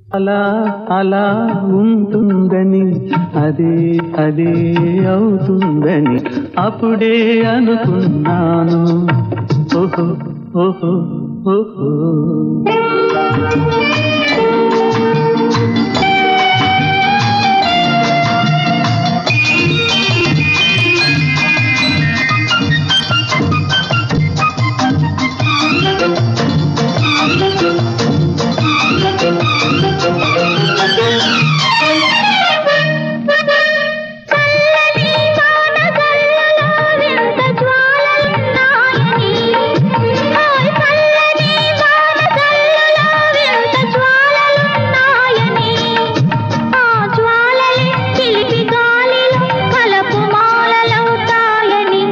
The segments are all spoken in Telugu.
అలా అలా ఉంటుందని అదే అదే అవుతుందని అప్పుడే అనుకున్నాను ఓహో ఓహో ఓహో చల్లని వాన జల్లలో ఎంత జ్వాలలున్నాయని హాయ్ చల్లని వాన జల్లలో ఎంత జ్వాలలున్నాయని ఆ జ్వాలలే చిలిపి గాలిలో కలపు మాలలవుతాయని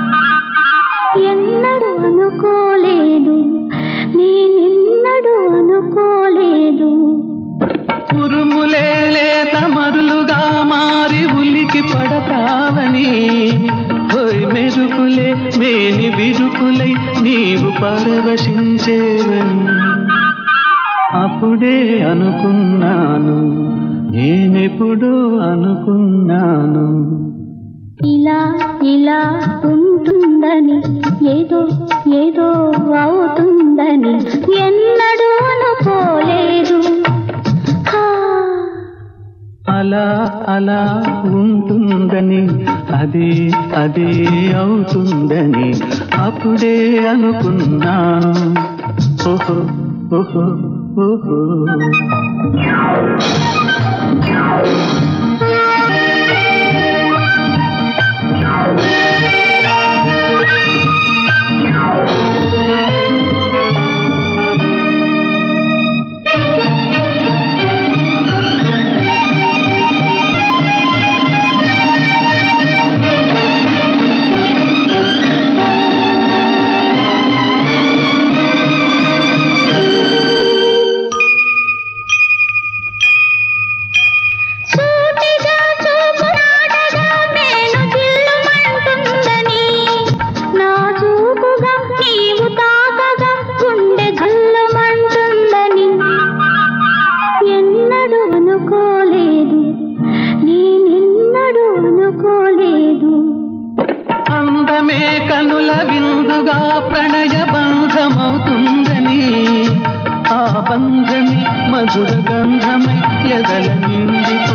ఎన్నడూ అనుకోలేదు నేనెన్నడూ అనుకోలేదు ఉరుములే లేత మరులుగా మారి ఉలికి పడతావని హోయ్ మెరుపులే మేని విరుపులై నీవు పరవశించేవని అప్పుడే అనుకున్నాను నేనెప్పుడో అనుకున్నాను ఇలా ఇలా ఉంటుందని ఏదో ఏదో అవుతుందని ఎన్నడూ అనుకోలేదు హా, అలా అలా ఉంటుందని అదే అదే అవుతుందని అప్పుడే అనుకున్నాను ఓహో ఓహో ఓహో సూటిగా చూపు నాటగా మేను జిల్లుమంటుందని నా చూపుగా నీవు తాకగా గుండె జల్లుమంటుందని ఎన్నడూ అనుకోలేదు నేనెన్నడూ అనుకోలేదు అందమే కనుల విందుగా ప్రణయ బంధమవుతుందని ఆ బంధమి మధుర గంధమై ఎదల నిండిపో